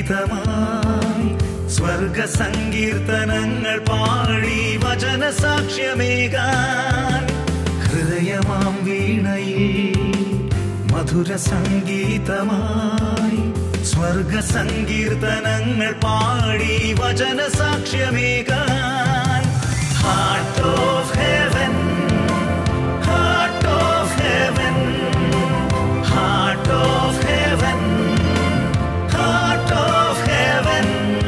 സംഗീതമായി സ്വർഗ സങ്കീർത്തനങ്ങൾ പാടി വചന സാക്ഷ്യമേകാൻ ഹൃദയമാം വീണയിൽ മധുര സംഗീതമായി സ്വർഗ സങ്കീർത്തനങ്ങൾ പാടി വചന സാക്ഷ്യമേകാൻ heart of heaven heart of heaven heart of heaven heart of heaven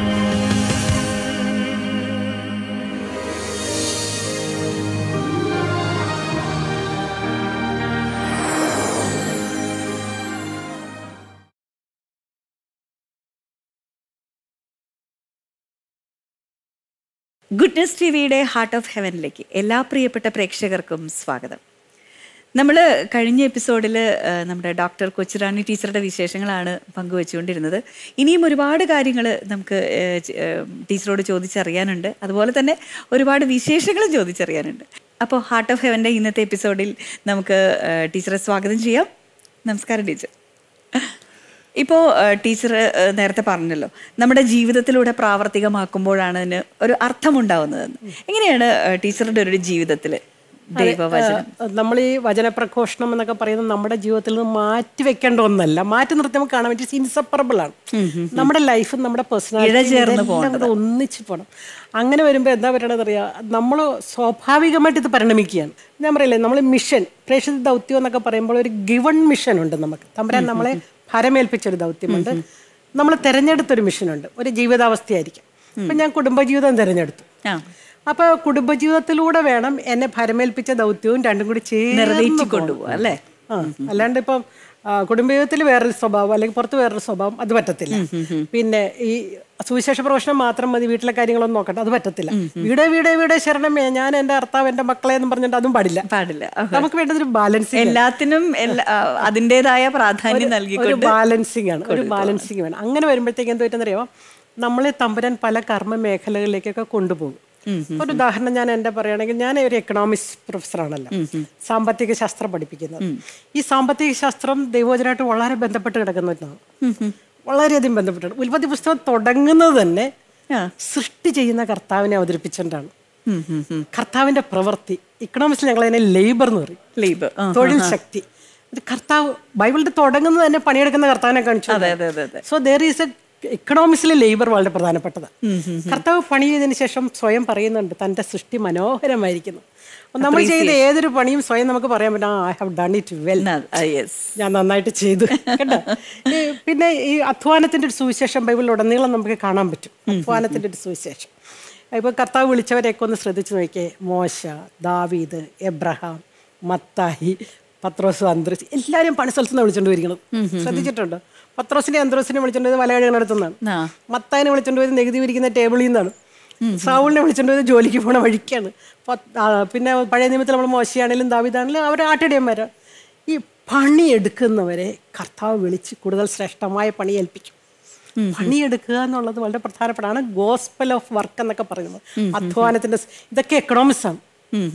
goodness T വിയുടെ ഹാർട്ട് ഓഫ് ഹെവനിലേക്ക് എല്ലാ പ്രിയപ്പെട്ട പ്രേക്ഷകർക്കും സ്വാഗതം നമ്മൾ കഴിഞ്ഞ എപ്പിസോഡിൽ നമ്മുടെ ഡോക്ടർ കൊച്ചുറാണി ടീച്ചറുടെ വിശേഷങ്ങളാണ് പങ്കുവെച്ചുകൊണ്ടിരുന്നത് ഇനിയും ഒരുപാട് കാര്യങ്ങൾ നമുക്ക് ഏഹ്, ച- ഏഹ്, ടീച്ചറോട് ചോദിച്ചറിയാനുണ്ട് അതുപോലെ തന്നെ ഒരുപാട് വിശേഷങ്ങളും ചോദിച്ചറിയാനുണ്ട് അപ്പോൾ ഹാർട്ട് ഓഫ് ഹെവൻ്റെ ഇന്നത്തെ എപ്പിസോഡിൽ നമുക്ക് ഏഹ്, ടീച്ചറെ സ്വാഗതം ചെയ്യാം നമസ്കാരം ടീച്ചർ ഇപ്പോൾ ടീച്ചർ നേരത്തെ പറഞ്ഞല്ലോ നമ്മുടെ ജീവിതത്തിലൂടെ പ്രാവർത്തികമാക്കുമ്പോഴാണ് അതിന് ഒരു അർത്ഥമുണ്ടാവുന്നതെന്ന് എങ്ങനെയാണ് ഏഹ്, ടീച്ചറുടെ ഒരു ജീവിതത്തിൽ ദൈവവചനം നമ്മൾ ഈ വചനപ്രഘോഷണം എന്നൊക്കെ പറയുന്നത് നമ്മുടെ ജീവിതത്തിൽ നിന്ന് മാറ്റി വെക്കേണ്ട ഒന്നല്ല മാറ്റി നിർത്തി നമുക്ക് കാണാൻ പറ്റും ഇൻസപ്പറബിൾ ആണ് നമ്മുടെ ലൈഫും നമ്മുടെ ഇഴചേർന്ന് പേഴ്സണാലിറ്റി കൂടെ ഒന്നിച്ച് പോകണം അങ്ങനെ വരുമ്പോൾ എന്താ പറയണത് അറിയാം നമ്മൾ സ്വാഭാവികമായിട്ട് ഇത് പരിണമിക്കുകയാണ് ഞാൻ പറയില്ലേ നമ്മൾ മിഷൻ പ്രേക്ഷിത ദൗത്യം എന്നൊക്കെ പറയുമ്പോൾ ഒരു ഗിവൺ മിഷൻ ഉണ്ട് നമുക്ക് തമ്പരാൻ നമ്മളെ ഭരമേൽപ്പിച്ചൊരു ദൗത്യമുണ്ട് നമ്മൾ തിരഞ്ഞെടുത്തൊരു മിഷനുണ്ട് ഒരു ജീവിതാവസ്ഥയായിരിക്കും അപ്പം ഞാൻ കുടുംബജീവിതം തിരഞ്ഞെടുത്തു ആ അപ്പൊ കുടുംബജീവിതത്തിലൂടെ വേണം എന്നെ ഭരമേൽപ്പിച്ച ദൗത്യവും രണ്ടും കൂടി ചേർന്ന് നിറവേറ്റി പോകണം. കൊണ്ടുപോകുക അല്ലേ ആ അല്ലാണ്ട് ഇപ്പം ആ, കുടുംബജീവിതത്തിൽ വേറൊരു സ്വഭാവം അല്ലെങ്കിൽ പുറത്ത് വേറൊരു സ്വഭാവം അത് പറ്റത്തില്ല പിന്നെ ഈ സുവിശേഷ പ്രവേശനം മാത്രം മതി വീട്ടിലെ കാര്യങ്ങളൊന്നും നോക്കട്ടെ അത് പറ്റത്തില്ല വീടേ വീടേ വീടേ ശരണമേ ഞാൻ എന്റെ ഭർത്താവ് എന്റെ മക്കളെ എന്ന് പറഞ്ഞിട്ട് അതും പാടില്ല പാടില്ല നമുക്ക് വേണ്ടത് ഒരു ബാലൻസിങ് എല്ലാത്തിനും എല്ലാ ആ, അതിൻ്റെതായ പ്രാധാന്യം ഒരു നൽകിക്കൊണ്ട് ബാലൻസിങ് ആണ് ഒരു ബാലൻസിങ് വേണം അങ്ങനെ വരുമ്പോഴത്തേക്ക് എന്ത് പറ്റുന്നറിയോ നമ്മളെ തമ്പുരാൻ പല കർമ്മ മേഖലകളിലേക്കൊക്കെ കൊണ്ടുപോകും ഒരു ഉദാഹരണം ഞാൻ എൻ്റെ പറയുകയാണെങ്കിൽ ഞാൻ ഒരു എക്കണോമിക്സ് പ്രൊഫസറാണല്ലോ സാമ്പത്തിക ശാസ്ത്രം പഠിപ്പിക്കുന്നത് ഈ സാമ്പത്തിക ശാസ്ത്രം ദൈവോചനമായിട്ട് വളരെ ബന്ധപ്പെട്ട് കിടക്കുന്ന ഒന്നാണ് വളരെയധികം ബന്ധപ്പെട്ടാണ് ഉൽപ്പത്തി പുസ്തകം തുടങ്ങുന്നത് തന്നെ ആ. സൃഷ്ടി ചെയ്യുന്ന കർത്താവിനെ അവതരിപ്പിച്ചുകൊണ്ടാണ് കർത്താവിന്റെ പ്രവൃത്തി ഇക്കണോമിക്സിൽ ഞങ്ങൾ അതിനെ ലേബർ എന്ന് പറയും ലീബ് തൊഴിൽ ശക്തി ഇത് കർത്താവ് ബൈബിളിൽ തുടങ്ങുന്നത് തന്നെ പണിയെടുക്കുന്ന കർത്താവിനെ കാണിച്ചു അതെ അതെ അതെ അതെ സോ ദർ ഈസ് എ എക്കണോമിക്സിലെ ലേബർ വളരെ പ്രധാനപ്പെട്ടതാണ് കർത്താവ് പണി ചെയ്തതിന് ശേഷം സ്വയം പറയുന്നുണ്ട് തൻ്റെ സൃഷ്ടി മനോഹരമായിരിക്കുന്നു അപ്പൊ നമ്മൾ ചെയ്ത ഏതൊരു പണിയും സ്വയം നമുക്ക് പറയാൻ പറ്റും I have done it well yes ഞാൻ നന്നായിട്ട് ചെയ്തു കേട്ടോ ഈ പിന്നെ ഈ അധ്വാനത്തിന്റെ ഒരു സുവിശേഷം ബൈബിളിലുടനീളം നമുക്ക് കാണാൻ പറ്റും അധ്വാനത്തിന്റെ ഒരു സുവിശേഷം ഇപ്പൊ കർത്താവ് വിളിച്ചവരെയൊക്കെ ഒന്ന് ശ്രദ്ധിച്ചു നോക്കിയേ മോശ ദാവീദ് എബ്രഹാം മത്തായി പത്രോസ് അന്ത്രോസ് എല്ലാവരും പണിസ്ഥലത്ത് നിന്ന് വിളിച്ചോണ്ട് വരികണം ശ്രദ്ധിച്ചിട്ടുണ്ടോ പത്രോസിനെ അന്ത്രോസിനെ വിളിച്ചോണ്ട് പോയത് വലകഴകണടുത്തുനിന്നാണ് ആ. മത്തായിനെ വിളിച്ചോണ്ട് പോയത് നികുതി പിരിക്കുന്ന ടേബിളിൽ നിന്നാണ് സാവുളിനെ വിളിച്ചോണ്ട് പോയത് ജോലിക്ക് പോണ വഴിക്കാണ് പത്ത്- ആ, പിന്നെ പഴയ നിയമത്തിൽ നമ്മൾ മോശയാണെങ്കിലും ദാവിദാണെങ്കിലും അവർ ആട്ടിടയന്മാരാണ് ഈ പണിയെടുക്കുന്നവരെ കർത്താവ് വിളിച്ച് കൂടുതൽ ശ്രേഷ്ഠമായ പണി ഏൽപ്പിക്കും പണിയെടുക്കുക എന്നുള്ളത് വളരെ പ്രധാനപ്പെട്ടാണ് ഗോസ്പൽ ഓഫ് വർക്ക് എന്നൊക്കെ പറയുന്നത് അധ്വാനത്തിന്റെ സ്- ഇതൊക്കെ എക്കണോമിക്സ് ആണ്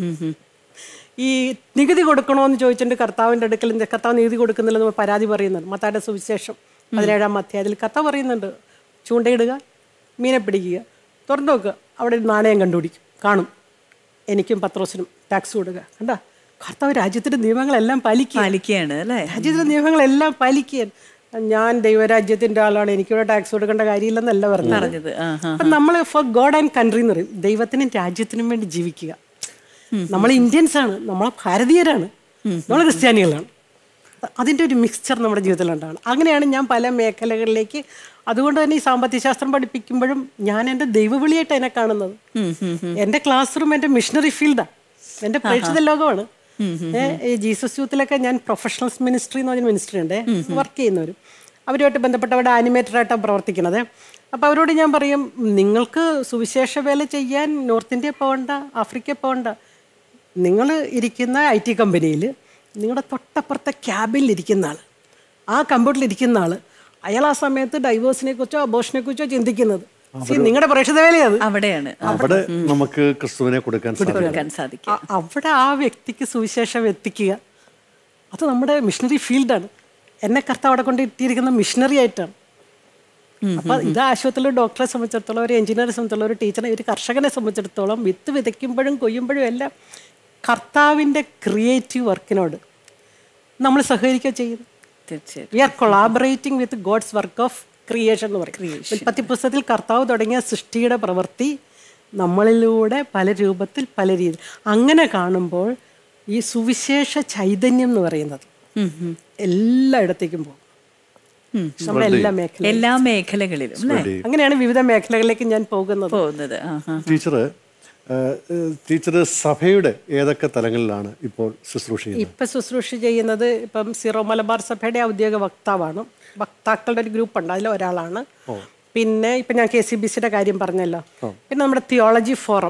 ഈ നികുതി കൊടുക്കണമെന്ന് ചോദിച്ചിട്ട് കർത്താവിൻ്റെ അടുക്കൽ എന്ത് കർത്താവ് നികുതി കൊടുക്കുന്നില്ലെന്ന് പരാതി പറയുന്നുണ്ട് മത്തായുടെ സുവിശേഷം പതിനേഴാം അധ്യായത്തിൽ കർത്താവ് പറയുന്നുണ്ട് ചൂണ്ടയിടുക മീനെ പിടിക്കുക തുറന്നു നോക്കുക അവിടെ ഒരു നാണയം കണ്ടുപിടിക്കും കാണും എനിക്കും പത്രോസിനും ടാക്സ് കൊടുക്കുക കണ്ട കർത്താവ് രാജ്യത്തിന്റെ നിയമങ്ങളെല്ലാം പാലിക്കുക പാലിക്കുകയാണ് അല്ലേ രാജ്യത്തിലെ നിയമങ്ങളെല്ലാം പാലിക്കുകയാണ് ഞാൻ ദൈവരാജ്യത്തിന്റെ ആളാണ് എനിക്കിവിടെ ടാക്സ് കൊടുക്കേണ്ട കാര്യമില്ലെന്നല്ല പറഞ്ഞത് പറഞ്ഞത് ആ ആ അപ്പം നമ്മൾ ഫോർ ഗോഡ് ആൻഡ് കൺട്രി എന്ന് പറയും ദൈവത്തിനും രാജ്യത്തിനും വേണ്ടി ജീവിക്കുക നമ്മൾ ഇന്ത്യൻസ് ആണ് നമ്മൾ ഭാരതീയരാണ് നമ്മൾ ക്രിസ്ത്യാനികളാണ് അതിൻ്റെ ഒരു മിക്സ്ചർ നമ്മുടെ ജീവിതത്തിലുണ്ടാണ് അങ്ങനെയാണ് ഞാൻ പല മേഖലകളിലേക്ക് അതുകൊണ്ട് തന്നെ ഈ സാമ്പത്തിക ശാസ്ത്രം പഠിപ്പിക്കുമ്പോഴും ഞാൻ എൻ്റെ ദൈവവിളിയായിട്ട് അതിനെ കാണുന്നത് എൻ്റെ ക്ലാസ് റൂം എൻ്റെ മിഷണറി ഫീൽഡാണ് എൻ്റെ പ്രേക്ഷിത ലോകമാണ് ഏ, ഈ ജീസസ് യൂത്തിലൊക്കെ ഞാൻ പ്രൊഫഷണൽസ് മിനിസ്ട്രി എന്ന് പറഞ്ഞ മിനിസ്ട്രി ഉണ്ട് വർക്ക് ചെയ്യുന്നവരും അവരുമായിട്ട് ബന്ധപ്പെട്ട് അവിടെ ആനിമേറ്ററായിട്ടാണ് പ്രവർത്തിക്കുന്നത് അപ്പോൾ അവരോട് ഞാൻ പറയും നിങ്ങൾക്ക് സുവിശേഷ വേല ചെയ്യാൻ നോർത്ത് ഇന്ത്യ പോകണ്ട ആഫ്രിക്ക പോകണ്ട നിങ്ങൾ ഇരിക്കുന്ന ഐ ടി കമ്പനിയിൽ നിങ്ങളുടെ തൊട്ടപ്പുറത്തെ ക്യാബിൽ ഇരിക്കുന്ന ആൾ ആ കമ്പ്യൂട്ടറിൽ ഇരിക്കുന്ന ആൾ അയാൾ ആ സമയത്ത് ഡൈവേഴ്സിനെ കുറിച്ചോ അബോഷനെ കുറിച്ചോ ചിന്തിക്കുന്നത് See, നിങ്ങളുടെ പ്രേക്ഷിത വേലയത് അവിടെയാണ് അവിടെ നമുക്ക് ക്രിസ്തുവിനെ കൊടുക്കാൻ സാധിക്കും കൊടുക്കാൻ സാധിക്കും അ- അവിടെ ആ വ്യക്തിക്ക് സുവിശേഷം എത്തിക്കുക അത് നമ്മുടെ മിഷണറി ഫീൽഡാണ് എന്നെ കർത്താവ് അവിടെ കൊണ്ട് ഇട്ടിരിക്കുന്ന മിഷണറി ആയിട്ടാണ് അപ്പൊ ഇത് ആശുപത്രിയിലെ ഡോക്ടറെ സംബന്ധിച്ചിടത്തോളം ഒരു എഞ്ചിനീയറെ സംബന്ധിച്ചിടത്തോളം ഒരു ടീച്ചറെ ഒരു കർഷകനെ സംബന്ധിച്ചിടത്തോളം വിത്ത് വിതയ്ക്കുമ്പോഴും കൊയ്യുമ്പോഴും എല്ലാം കർത്താവിൻ്റെ ക്രിയേറ്റീവ് വർക്കിനോട് നമ്മൾ സഹകരിക്കുക ചെയ്യുന്നു തീർച്ചയായിട്ടും we are collaborating with God's work of creation എന്ന് പറയും ഉൽപ്പത്തി പുസ്തകത്തിൽ കർത്താവ് തുടങ്ങിയ സൃഷ്ടിയുടെ പ്രവൃത്തി നമ്മളിലൂടെ പല രൂപത്തിൽ പല രീതി അങ്ങനെ കാണുമ്പോൾ ഈ സുവിശേഷ ചൈതന്യം എന്ന് പറയുന്നത് എല്ലായിടത്തേക്കും പോകും നമ്മുടെ എല്ലാ മേഖല എല്ലാ മേഖലകളിലും അല്ലേ അങ്ങനെയാണ് വിവിധ മേഖലകളിലേക്ക് ഞാൻ പോകുന്നത് പോകുന്നത് ആ ആ ടീച്ചറ് ടീച്ചർ സഭയുടെ ഏതൊക്കെ തലങ്ങളിലാണ് ഇപ്പോൾ ശുശ്രൂഷ ചെയ്യുന്നത് ഇപ്പൊ ശുശ്രൂഷ ചെയ്യുന്നത് ഇപ്പം സീറോ മലബാർ സഭയുടെ ഔദ്യോഗിക വക്താവാണ് വക്താക്കളുടെ ഒരു ഗ്രൂപ്പ് ഉണ്ട് അതിൽ ഒരാളാണ് പിന്നെ ഇപ്പൊ ഞാൻ കെ സി ബി സിയുടെ കാര്യം പറഞ്ഞല്ലോ പിന്നെ നമ്മുടെ theology forum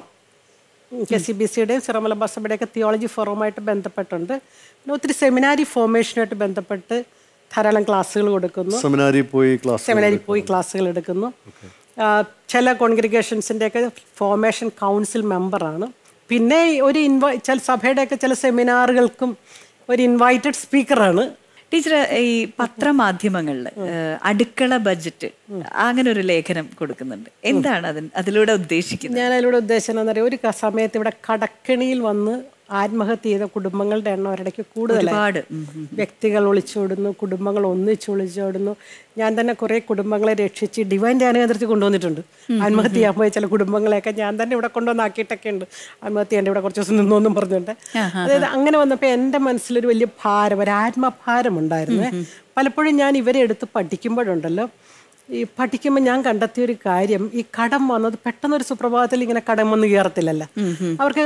K C B സിയുടെയും സീറോ മലബാർ സഭയുടെയൊക്കെ തിയോളജി ഫോറവുമായിട്ട് ബന്ധപ്പെട്ടുണ്ട് പിന്നെ ഒത്തിരി സെമിനാരി ഫോർമേഷനുമായിട്ട് ബന്ധപ്പെട്ട് ധാരാളം ക്ലാസ്സുകൾ കൊടുക്കുന്നു സെമിനാരിൽ പോയി ക്ലാസ് സെമിനാരിൽ പോയി ക്ലാസ്സുകൾ എടുക്കുന്നു ആ, ചില കോൺഗ്രിഗേഷൻസിൻ്റെയൊക്കെ ഫോർമേഷൻ കൗൺസിൽ മെമ്പറാണ് പിന്നെ ഒരു ഇൻവൈ ചില സഭയുടെയൊക്കെ ചില സെമിനാറുകൾക്കും ഒരു ഇൻവൈറ്റഡ് സ്പീക്കറാണ് ടീച്ചർ ഈ പത്രമാധ്യമങ്ങളിൽ അടുക്കള ബജറ്റ് അങ്ങനെ ഒരു ലേഖനം കൊടുക്കുന്നുണ്ട് എന്താണ് അതിന് അതിലൂടെ ഉദ്ദേശിക്കുന്നത് ഞാൻ അതിലൂടെ ഉദ്ദേശം എന്താ പറയുക ഒരു ക- സമയത്ത് ഇവിടെ കടക്കണിയിൽ വന്ന് ആത്മഹത്യ ചെയ്ത കുടുംബങ്ങളുടെ എണ്ണം ഒരിടയ്ക്ക് കൂടുതലാണ് ഒരുപാട് ഉം, ഉം. വ്യക്തികൾ ഒളിച്ചോടുന്നു കുടുംബങ്ങൾ ഒന്നിച്ച് ഒളിച്ചോടുന്നു ഞാൻ തന്നെ കുറേ കുടുംബങ്ങളെ രക്ഷിച്ച് ഡിവൈൻ ധ്യാനകേന്ദ്രത്തിൽ കൊണ്ടുവന്നിട്ടുണ്ട് ആത്മഹത്യ ചെയ്യാൻ പോയ ചില കുടുംബങ്ങളെയൊക്കെ ഞാൻ തന്നെ ഇവിടെ കൊണ്ടുവന്നാക്കിയിട്ടൊക്കെ ഉണ്ട് ആത്മഹത്യ ചെയ്യേണ്ട ഇവിടെ കുറച്ച് ദിവസം നിന്നോന്നും പറഞ്ഞുകൊണ്ട് അതായത് അങ്ങനെ വന്നപ്പോൾ എൻ്റെ മനസ്സിലൊരു വലിയ ഭാരം ഒരു ആത്മഭാരം ഉണ്ടായിരുന്നു പലപ്പോഴും ഞാൻ ഇവരെ എടുത്ത് പഠിക്കുമ്പോഴുണ്ടല്ലോ ഈ പഠിക്കുമ്പോൾ ഞാൻ കണ്ടെത്തിയ ഒരു കാര്യം ഈ കടം വന്നത് പെട്ടെന്നൊരു സുപ്രഭാതത്തിൽ ഇങ്ങനെ കടം വന്ന് കയറത്തില്ലല്ലോ അവർക്ക്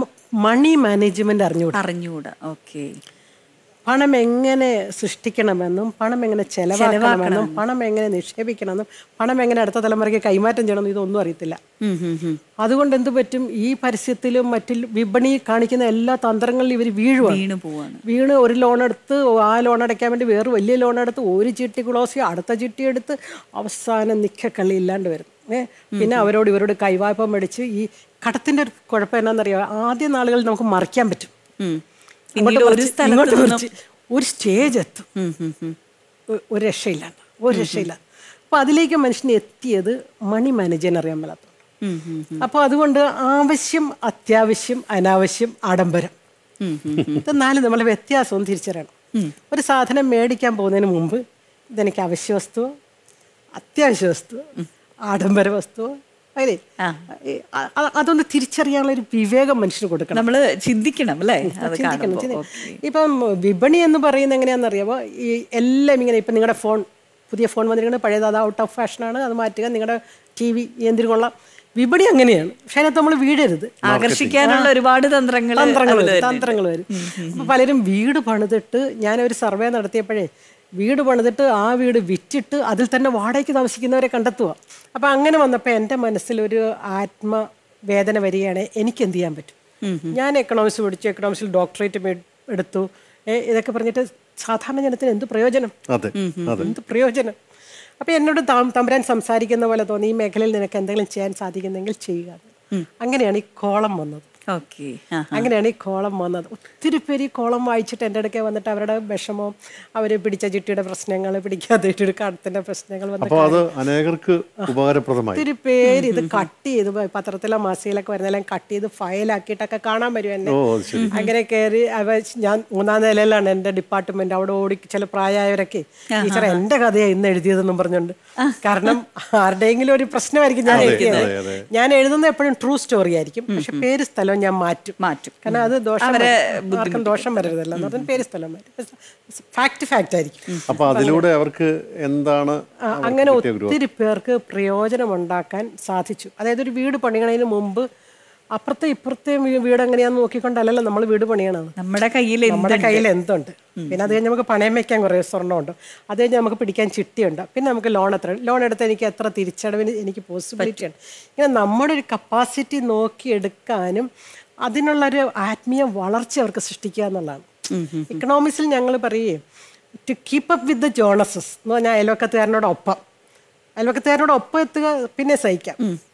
മണി മാനേജ്മെന്റ് അറിഞ്ഞുകൂടാ അറിഞ്ഞുകൂടാ ഓക്കെ പണം എങ്ങനെ സൃഷ്ടിക്കണമെന്നും പണം എങ്ങനെ ചെലവാക്കണമെന്നും പണം എങ്ങനെ നിക്ഷേപിക്കണമെന്നും പണം എങ്ങനെ അടുത്ത തലമുറയ്ക്ക് കൈമാറ്റം ചെയ്യണമെന്നും ഇതൊന്നും അറിയത്തില്ല അതുകൊണ്ട് എന്ത് പറ്റും ഈ പരസ്യത്തിലും മറ്റിൽ വിപണി കാണിക്കുന്ന എല്ലാ തന്ത്രങ്ങളിലും ഇവർ വീഴുവാണ് വീണു പോവാണ് വീണ് ഒരു ലോൺ എടുത്ത് ആ ലോൺ അടയ്ക്കാൻ വേണ്ടി വേറെ വലിയ ലോൺ എടുത്ത് ഒരു ചിട്ടി ക്ലോസ് ചെയ്യും അടുത്ത ചിട്ടി എടുത്ത് അവസാനം നിക്കക്കള്ളി ഇല്ലാണ്ട് വരും ഏ പിന്നെ അവരോട് ഇവരോട് കൈവായ്പ മേടിച്ച് ഈ കടത്തിന്റെ ഒരു കുഴപ്പം എന്നാന്നറിയാം ആദ്യ നാളുകളിൽ നമുക്ക് മറിക്കാൻ പറ്റും ഉം. അങ്ങോട്ട് പിന്നീട് ഒരു മറിച്ച് സ്ഥലത്ത് ഇങ്ങോട്ട് നിന്നും മറിച്ച് ഒരു സ്റ്റേജ് എത്തും ഉം, ഉം, ഉം. ഒ- ഒരു രക്ഷയില്ലാണ്ട് ഒരു രക്ഷയില്ല അപ്പൊ അതിലേക്ക് മനുഷ്യന് എത്തിയത് മണി മാനേജ് ചെയ്യാൻ അറിയാൻ മേലാത്ത ഉം, ഉം. അപ്പോൾ അതുകൊണ്ട് ആവശ്യം അത്യാവശ്യം അനാവശ്യം ആഡംബരം ഇത് നാല് നമ്മളെ വ്യത്യാസവും തിരിച്ചറിയണം ഒരു സാധനം മേടിക്കാൻ പോകുന്നതിന് മുമ്പ് ഇതെനിക്ക് അവശ്യ വസ്തുവോ അത്യാവശ്യ വസ്തു ആഡംബര വസ്തുവോ അല്ലേ ഈ അ- അ- അതൊന്ന് തിരിച്ചറിയാനുള്ള ഒരു വിവേകം മനുഷ്യന് കൊടുക്കണം നമ്മള് ചിന്തിക്കണം അല്ലേ അത് ചിന്തിക്കണം, കാണുമ്പോ ചിന്തി- ഓക്കേ. ഇപ്പം വിപണി എന്ന് പറയുന്നത് എങ്ങനെയാണെന്നറിയാമോ ഈ എല്ലാം ഇങ്ങനെ ഇപ്പം നിങ്ങളുടെ ഫോൺ പുതിയ ഫോൺ വന്നിരിക്കുന്നത് പഴയത് അത് ഔട്ട് ഓഫ് ഫാഷനാണ് അത് മാറ്റുക നിങ്ങളുടെ ടി വി എന്തിനു കൊള്ളാം വിപണി അങ്ങനെയാണ് പക്ഷേ അതിനകത്ത് നമ്മൾ വീഴരുത് ആകർഷിക്കാനുള്ള ഒരുപാട് തന്ത്രങ്ങൾ തന്ത്രങ്ങൾ വരും തന്ത്രങ്ങൾ വരും അപ്പൊ പലരും വീട് പണിതിട്ട് ഞാൻ ഒരു സർവേ നടത്തിയപ്പോഴേ വീട് പണിതിട്ട് ആ വീട് വിറ്റിട്ട് അതിൽ തന്നെ വാടകയ്ക്ക് താമസിക്കുന്നവരെ കണ്ടെത്തുക അപ്പൊ അങ്ങനെ വന്നപ്പോൾ എൻ്റെ മനസ്സിലൊരു ആത്മവേദന വരികയാണ് എനിക്ക് എന്ത് ചെയ്യാൻ പറ്റും ഞാൻ എക്കണോമിക്സ് പഠിച്ചു എക്കണോമിക്സിൽ ഡോക്ടറേറ്റ് മേ- എടുത്തു ഏ, ഇതൊക്കെ പറഞ്ഞിട്ട് സാധാരണ ജനത്തിന് എന്ത് പ്രയോജനം അതെ അതെ എന്ത് പ്രയോജനം അപ്പൊ എന്നോട് താം- തമ്പുരാൻ സംസാരിക്കുന്ന പോലെ തോന്നി ഈ മേഖലയിൽ നിനക്ക് എന്തെങ്കിലും ചെയ്യാൻ സാധിക്കുന്നെങ്കിൽ ചെയ്യുക അങ്ങനെയാണ് ഈ കോളം വന്നത് ഓക്കെ ആ അങ്ങനെയാണ് ഈ കോളം വന്നത് ഒത്തിരി പേര് ഈ കോളം വായിച്ചിട്ട് എൻ്റെ അടുക്കെ വന്നിട്ട് അവരുടെ വിഷമവും അവർ പിടിച്ച ചിട്ടിയുടെ പ്രശ്നങ്ങൾ പിടിക്കാത്ത ചിട്ടിയുടെ കടത്തിൻ്റെ പ്രശ്നങ്ങൾ വന്ന് അപ്പോൾ അത് അനേകർക്ക് ഉപകാരപ്രദമായി ഒത്തിരി പേര് ഇത് കട്ട് ചെയ്ത് പോയി. പത്രത്തിലോ മാസികയിലൊക്കെ വരുന്നതെല്ലാം കട്ട് ചെയ്ത് ഫയലാക്കിയിട്ടൊക്കെ കാണാൻ വരും എന്നെ ഓ അത് ശരി അങ്ങനെ കയറി അവ ഞാൻ മൂന്നാം നിലയിലാണ് എൻ്റെ ഡിപ്പാർട്ട്മെന്റ് അവിടെ ഓടി ചില പ്രായമായവരൊക്കെ ടീച്ചർ എൻ്റെ കഥയാണ് ഇന്ന് എഴുതിയതെന്നും പറഞ്ഞുകൊണ്ട് കാരണം ആരുടെയെങ്കിലും ഒരു പ്രശ്നമായിരിക്കും ഞാൻ എഴുതിയത് അതെ, അതെ. ഞാൻ എഴുതുന്നത് എപ്പോഴും ട്രൂ സ്റ്റോറി ആയിരിക്കും പക്ഷെ പേര് സ്ഥലം ഞാൻ മാറ്റും മാറ്റും കാരണം അത് ദോഷം വരും. ആർക്കും ദോഷം വരരുതല്ലോ എന്ന് പറഞ്ഞാൽ പേര് സ്ഥലം മാറ്റും ഫാക്ട് ഫാക്ട് ആയിരിക്കും അപ്പൊ അതിലൂടെ അവർക്ക് എന്താണ് ആ, അങ്ങനെ ഒത്തിരി പേർക്ക് പ്രയോജനം ഉണ്ടാക്കാൻ സാധിച്ചു അതായത് ഒരു വീട് പണിയണതിന് മുമ്പ് അപ്പുറത്തെ ഇപ്പുറത്തെയും വീ- വീട് എങ്ങനെയാന്ന് നോക്കിക്കൊണ്ടല്ലല്ലോ നമ്മൾ വീട് പണിയണത് നമ്മുടെ കയ്യിൽ നമ്മുടെ കയ്യിൽ എന്തുണ്ട് പിന്നെ അത് കഴിഞ്ഞ് നമുക്ക് പണയം വെക്കാൻ കുറേ സ്വർണ്ണമുണ്ട് അത് കഴിഞ്ഞ് നമുക്ക് പിടിക്കാൻ ചിട്ടിയുണ്ട് പിന്നെ നമുക്ക് ലോൺ എത്ര ലോൺ എടുത്ത് എനിക്ക് എത്ര തിരിച്ചടവിന് എനിക്ക് പോസിബിലിറ്റി ഉണ്ട് ഇങ്ങനെ നമ്മുടെ ഒരു കപ്പാസിറ്റി നോക്കിയെടുക്കാനും അതിനുള്ളൊരു ആത്മീയ വളർച്ച അവർക്ക് സൃഷ്ടിക്കുക എന്നുള്ളതാണ് ഇക്കണോമിക്സിൽ ഞങ്ങൾ പറയുകയും to keep up with the Joneses എന്ന് പറഞ്ഞാൽ അയൽവക്കത്തുകാരനോടൊപ്പം അയൽവക്കത്തുകാരനോട് ഒപ്പം എത്തുക പിന്നെ സഹിക്കാം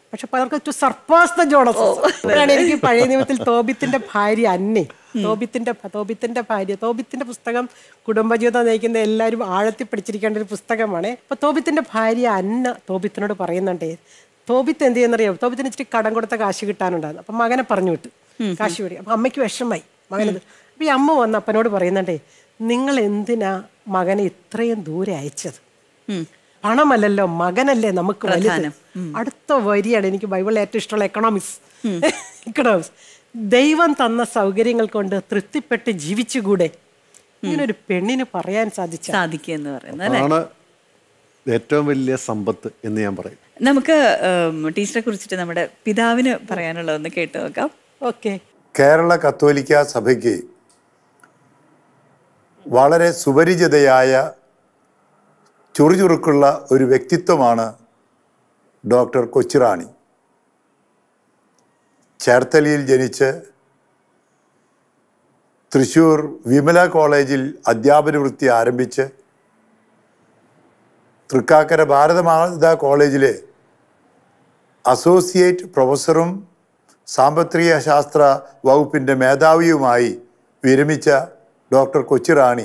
പക്ഷെ പലർക്കും ടു സർപ്പാസ് ദ ജോണസ് അപ്പോഴാണ് എനിക്ക് പഴയ നിയമത്തിൽ തോബിത്തിന്റെ ഭാര്യ അന്നെ തോബിത്തിന്റെ തോബിത്തിന്റെ ഭാര്യ തോബിത്തിന്റെ പുസ്തകം കുടുംബജീവിതം നയിക്കുന്ന എല്ലാവരും ആഴത്തിൽ പഠിച്ചിരിക്കേണ്ട ഒരു പുസ്തകമാണ് അപ്പൊ തോബിത്തിന്റെ ഭാര്യ അന്ന തോബിത്തിനോട് പറയുന്നുണ്ടേ തോബിത്ത് എന്ത് ചെയ്യുന്നറിയാം തോബിത്തിന് ഇച്ചിരി കടം കൊടുത്ത കാശ് കിട്ടാനുണ്ടായിരുന്നു അപ്പൊ മകനെ പറഞ്ഞു വിട്ടു കാശ് വേടി അപ്പൊ അമ്മയ്ക്ക് വിഷമായി മകനത് അപ്പൊ ഈ അമ്മ വന്ന് അപ്പനോട് പറയുന്നുണ്ടേ നിങ്ങൾ എന്തിനാ മകനെ ഇത്രയും ദൂരെ അയച്ചത് പണമല്ലല്ലോ മകനല്ലേ നമുക്ക് വലുത് അടുത്ത വരിയാണ് എനിക്ക് ബൈബിളിൽ ഏറ്റവും ഇഷ്ടമുള്ള എക്കണോമിക്സ് എക്കണോമിക്സ് ദൈവം തന്ന സൗകര്യങ്ങൾ കൊണ്ട് തൃപ്തിപ്പെട്ട് ജീവിച്ചുകൂടെ ഇങ്ങനെ ഒരു പെണ്ണിന് പറയാൻ സാധിച്ച സാധിക്കുക എന്ന് പറയുന്നത് അല്ലേ ആണ് ഏറ്റവും വലിയ സമ്പത്ത് എന്ന് ഞാൻ പറയും നമുക്ക് ഉം, ടീച്ചറെ കുറിച്ചിട്ട് നമ്മുടെ പിതാവിന് പറയാനുള്ളതൊന്ന് കേട്ടു നോക്കാം ഓക്കെ കേരള കത്തോലിക്ക സഭയ്ക്ക് വളരെ സുപരിചിതയായ ചുറുചുറുക്കുള്ള ഒരു വ്യക്തിത്വമാണ് ഡോക്ടർ കൊച്ചിറാണി ചേർത്തലയിൽ ജനിച്ച് തൃശൂർ വിമല കോളേജിൽ അധ്യാപന വൃത്തി ആരംഭിച്ച് തൃക്കാക്കര ഭാരതമാതാ കോളേജിലെ അസോസിയേറ്റ് പ്രൊഫസറും സാമ്പത്തിക ശാസ്ത്ര വകുപ്പിൻ്റെ മേധാവിയുമായി വിരമിച്ച ഡോക്ടർ കൊച്ചിറാണി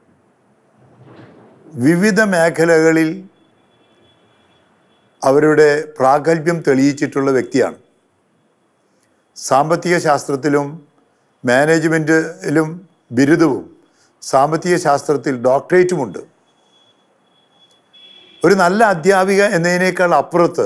വിവിധ മേഖലകളിൽ അവരുടെ പ്രാഗൽഭ്യം തെളിയിച്ചിട്ടുള്ള വ്യക്തിയാണ് സാമ്പത്തിക ശാസ്ത്രത്തിലും മാനേജ്മെൻറ്റിലും ബിരുദവും സാമ്പത്തിക ശാസ്ത്രത്തിൽ ഡോക്ടറേറ്റുമുണ്ട് ഒരു നല്ല അധ്യാപിക എന്നതിനേക്കാൾ അപ്പുറത്ത്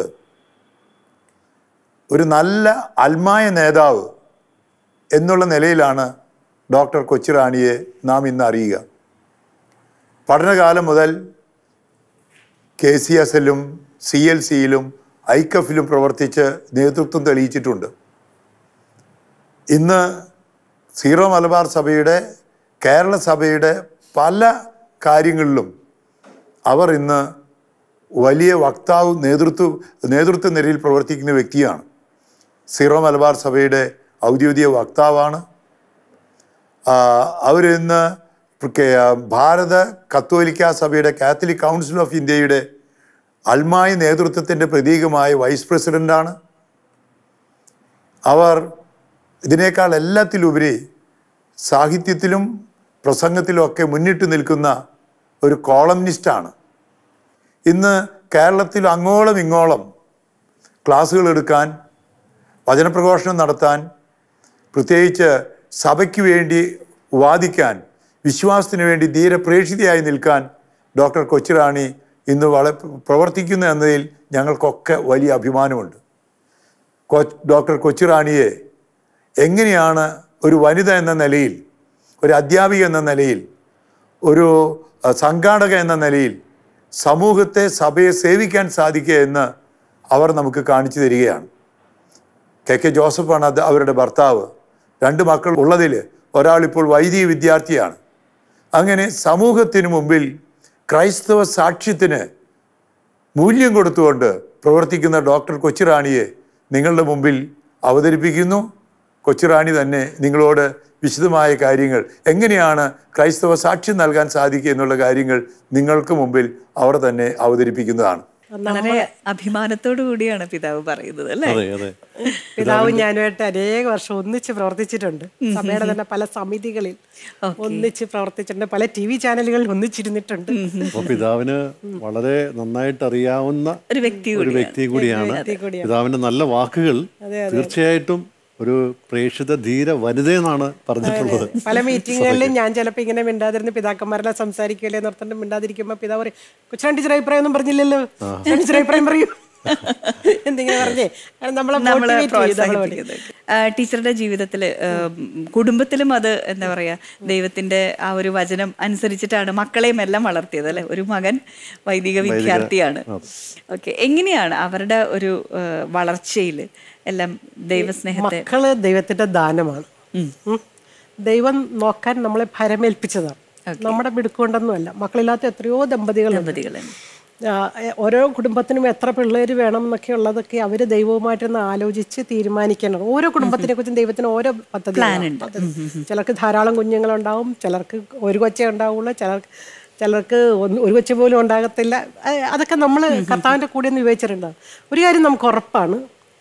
ഒരു നല്ല അൽമായ നേതാവ് എന്നുള്ള നിലയിലാണ് ഡോക്ടർ കൊച്ചിറാണിയെ നാം ഇന്ന് അറിയുക പഠനകാലം മുതൽ കെ സി എസ് എല്ലും സി എൽ സിയിലും ഐക്കഫിലും പ്രവർത്തിച്ച് നേതൃത്വം തെളിയിച്ചിട്ടുണ്ട് ഇന്ന് സീറോ മലബാർ സഭയുടെ കേരള സഭയുടെ പല കാര്യങ്ങളിലും അവർ ഇന്ന് വലിയ വക്താവ് നേതൃത്വ നേതൃത്വ നിരയിൽ പ്രവർത്തിക്കുന്ന വ്യക്തിയാണ് സീറോ മലബാർ സഭയുടെ ഔദ്യോഗിക വക്താവാണ് അവരിന്ന് ഭാരത കത്തോലിക്ക സഭയുടെ കാത്തലിക് കൗൺസിൽ ഓഫ് ഇന്ത്യയുടെ അൽമായ നേതൃത്വത്തിൻ്റെ പ്രതീകമായ വൈസ് പ്രസിഡൻ്റാണ് അവർ ഇതിനേക്കാൾ എല്ലാത്തിലുപരി സാഹിത്യത്തിലും പ്രസംഗത്തിലും ഒക്കെ മുന്നിട്ട് നിൽക്കുന്ന ഒരു കോളംനിസ്റ്റാണ് ഇന്ന് കേരളത്തിൽ അങ്ങോളം ഇങ്ങോളം ക്ലാസ്സുകൾ എടുക്കാൻ വചനപ്രഘോഷണം നടത്താൻ പ്രത്യേകിച്ച് സഭയ്ക്ക് വേണ്ടി വാദിക്കാൻ വിശ്വാസത്തിന് വേണ്ടി ധീരെ പ്രേക്ഷിതയായി നിൽക്കാൻ ഡോക്ടർ കൊച്ചിറാണി ഇന്ന് വള പ്രവർത്തിക്കുന്നു എന്നതിൽ ഞങ്ങൾക്കൊക്കെ വലിയ അഭിമാനമുണ്ട് കൊ ഡോക്ടർ കൊച്ചിറാണിയെ എങ്ങനെയാണ് ഒരു വനിത എന്ന നിലയിൽ ഒരു അധ്യാപിക എന്ന നിലയിൽ ഒരു അഹ്, സംഘാടക എന്ന നിലയിൽ സമൂഹത്തെ സഭയെ സേവിക്കാൻ സാധിക്കുക എന്ന് അവർ നമുക്ക് കാണിച്ചു തരികയാണ് കെ കെ ജോസഫാണ് അത് അവരുടെ ഭർത്താവ് രണ്ട് മക്കൾ ഉള്ളതിൽ ഒരാളിപ്പോൾ വൈദിക വിദ്യാർത്ഥിയാണ് അങ്ങനെ സമൂഹത്തിന് മുമ്പിൽ ക്രൈസ്തവ സാക്ഷ്യത്തിന് മൂല്യം കൊടുത്തുകൊണ്ട് പ്രവർത്തിക്കുന്ന ഡോക്ടർ കൊച്ചിറാണിയെ നിങ്ങളുടെ മുമ്പിൽ അവതരിപ്പിക്കുന്നു കൊച്ചിറാണി തന്നെ നിങ്ങളോട് വിശദമായ കാര്യങ്ങൾ എങ്ങനെയാണ് ക്രൈസ്തവ സാക്ഷ്യം നൽകാൻ സാധിക്കുക എന്നുള്ള കാര്യങ്ങൾ നിങ്ങൾക്ക് മുമ്പിൽ അവർ തന്നെ അവതരിപ്പിക്കുന്നതാണ് വളരെ അഭിമാനത്തോടു കൂടിയാണ് പിതാവ് പറയുന്നത് അല്ലേ അതെ അതെ പിതാവും ഞാനുമായിട്ട് അനേക വർഷം ഒന്നിച്ച് പ്രവർത്തിച്ചിട്ടുണ്ട് സഭയുടെ തന്നെ പല സമിതികളിൽ ഒന്നിച്ച് പ്രവർത്തിച്ചിട്ടുണ്ട് പല ടി വി ചാനലുകളിൽ ഒന്നിച്ചിരുന്നിട്ടുണ്ട് അപ്പൊ പിതാവിന് വളരെ നന്നായിട്ട് അറിയാവുന്ന ഒരു വ്യക്തി ഒരു വ്യക്തി കൂടിയാണ് പിതാവിന്റെ നല്ല വാക്കുകൾ തീർച്ചയായിട്ടും ഒരു പ്രേക്ഷിത ധീര വനിതയെന്നാണ് പറഞ്ഞിട്ടുള്ളത് പല മീറ്റിങ്ങുകളിലും ഞാൻ ചിലപ്പോൾ ഇങ്ങനെ മിണ്ടാതിരുന്ന് പിതാക്കന്മാരെല്ലാം സംസാരിക്കില്ലേ നിർത്തണ്ട് മിണ്ടാതിരിക്കുമ്പോൾ പിതാവ് പറയും കൊച്ചാൻ ടീച്ചർ അഭിപ്രായം ഒന്നും പറഞ്ഞില്ലല്ലോ കൊച്ചാൻ ടീച്ചർ അഭിപ്രായം പറയൂ എന്തിങ്ങനെ പറഞ്ഞേ കാരണം നമ്മളെ നമ്മളെ motivate ചെയ്യും, നമ്മളെ motivate പ്രോത്സാഹിപ്പിക്കുന്നത് ആ, ടീച്ചറുടെ ജീവിതത്തിൽ കുടുംബത്തിലും അത് എന്താ പറയാ ദൈവത്തിന്റെ ആ ഒരു വചനം അനുസരിച്ചിട്ടാണ് മക്കളെയും എല്ലാം വളർത്തിയത് അല്ലെ ഒരു മകൻ വൈദിക വിദ്യാർത്ഥിയാണ് ഓക്കെ എങ്ങനെയാണ് അവരുടെ ഒരു വളർച്ചയിൽ എല്ലാം ദൈവസ്നേഹത്തെ മക്കള് ദൈവത്തിന്റെ ദാനമാണ് ഉം. ദൈവം നോക്കാൻ നമ്മളെ ഭരമേൽപ്പിച്ചതാണ് നമ്മുടെ മിടുക്കൊണ്ടൊന്നുമല്ല മക്കളില്ലാത്ത എത്രയോ ദമ്പതികളുണ്ട് ദമ്പതികളെ ആ, എ- ഓരോ കുടുംബത്തിനും എത്ര പിള്ളേർ വേണം എന്നൊക്കെ ഉള്ളതൊക്കെ അവർ ദൈവവുമായിട്ടൊന്ന് ആലോചിച്ച് തീരുമാനിക്കണം ഓരോ കുടുംബത്തിനെ കുറിച്ചും ദൈവത്തിന് ഓരോ പദ്ധതി ചിലർക്ക് ധാരാളം കുഞ്ഞുങ്ങളുണ്ടാവും ചിലർക്ക് ഒരു കൊച്ചേ ഉണ്ടാവുള്ളൂ ചിലർക്ക് ചിലർക്ക് ഒന്ന് ഒരു കൊച്ചു പോലും ഉണ്ടാകത്തില്ല ആ, അതൊക്കെ നമ്മൾ കർത്താവിൻ്റെ കൂടെ ഒന്ന് വിവേചിച്ചിട്ടുണ്ടാവും ഒരു കാര്യം നമുക്ക് ഉറപ്പാണ്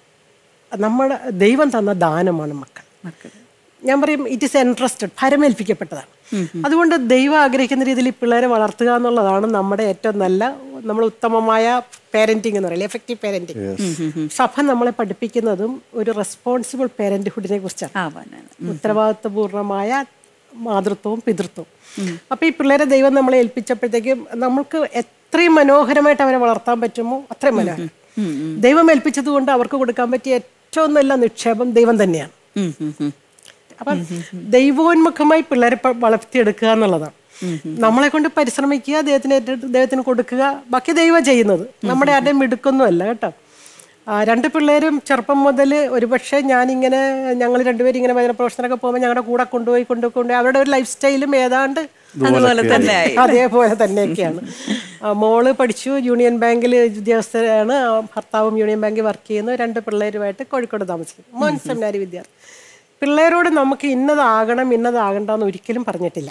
നമ്മുടെ ദൈവം തന്ന ദാനമാണ് മക്കൾ മക്കൾ ഞാൻ പറയും ഇറ്റ് ഇസ് എൻട്രസ്റ്റഡ് ഭരമേൽപ്പിക്കപ്പെട്ടതാണ് അതുകൊണ്ട് ദൈവം ആഗ്രഹിക്കുന്ന രീതിയിൽ ഈ പിള്ളേരെ വളർത്തുക എന്നുള്ളതാണ് നമ്മുടെ ഏറ്റവും നല്ല നമ്മൾ ഉത്തമമായ പാരന്റിങ് എന്ന് പറയുന്നത് എഫക്റ്റീവ് പാരന്റിങ് സഭ നമ്മളെ പഠിപ്പിക്കുന്നതും ഒരു റെസ്പോൺസിബിൾ പാരന്റ്ഹുഡിനെ കുറിച്ചാണ് ആവാനാണ് ഉത്തരവാദിത്വപൂർണമായ മാതൃത്വവും പിതൃത്വവും അപ്പൊ ഈ പിള്ളേരെ ദൈവം നമ്മളെ ഏൽപ്പിച്ചപ്പോഴത്തേക്കും നമുക്ക് എത്രയും മനോഹരമായിട്ട് അവരെ വളർത്താൻ പറ്റുമോ അത്രയും മനോഹരം ദൈവം ഏൽപ്പിച്ചത് കൊണ്ട് അവർക്ക് കൊടുക്കാൻ പറ്റിയ ഏറ്റവും നല്ല നിക്ഷേപം ദൈവം തന്നെയാണ് ഉം, ഉം, ഉം. അപ്പം ദൈവോന്മുഖമായി പിള്ളേരെ പ- വളർത്തിയെടുക്കുക എന്നുള്ളതാണ് നമ്മളെ കൊണ്ട് പരിശ്രമിക്കുക ദൈവത്തിന് ഏറ്റെടുത്ത് ദൈവത്തിന് കൊടുക്കുക ബാക്കി ദൈവം ചെയ്യുന്നത് നമ്മുടെ ആരുടെയും മിടുക്കൊന്നുമല്ല കേട്ടോ ആ, രണ്ട് പിള്ളേരും ചെറുപ്പം മുതൽ ഒരുപക്ഷെ ഞാനിങ്ങനെ ഞങ്ങൾ രണ്ടുപേരും ഇങ്ങനെ ഭജന പ്രവർത്തനമൊക്കെ പോകുമ്പോൾ ഞങ്ങളുടെ കൂടെ കൊണ്ടുപോയി കൊണ്ടുപോയി കൊണ്ടുപോയി അവരുടെ ഒരു ലൈഫ് സ്റ്റൈലും ഏതാണ്ട് അതുപോലെ തന്നെ ആയി അതേപോലെ തന്നെയൊക്കെയാണ് ആ, മോള് പഠിച്ചു യൂണിയൻ ബാങ്കിൽ ഉദ്യോഗസ്ഥരാണ് ആ, ഭർത്താവും യൂണിയൻ ബാങ്കിൽ വർക്ക് ചെയ്യുന്നു രണ്ട് പിള്ളേരുമായിട്ട് കോഴിക്കോട് താമസിക്കുന്നു മോൻ സെമിനാരി വിദ്യാർത്ഥി പിള്ളേരോട് നമുക്ക് ഇന്നതാകണം ഇന്നതാകണ്ടെന്ന് ഒരിക്കലും പറഞ്ഞിട്ടില്ല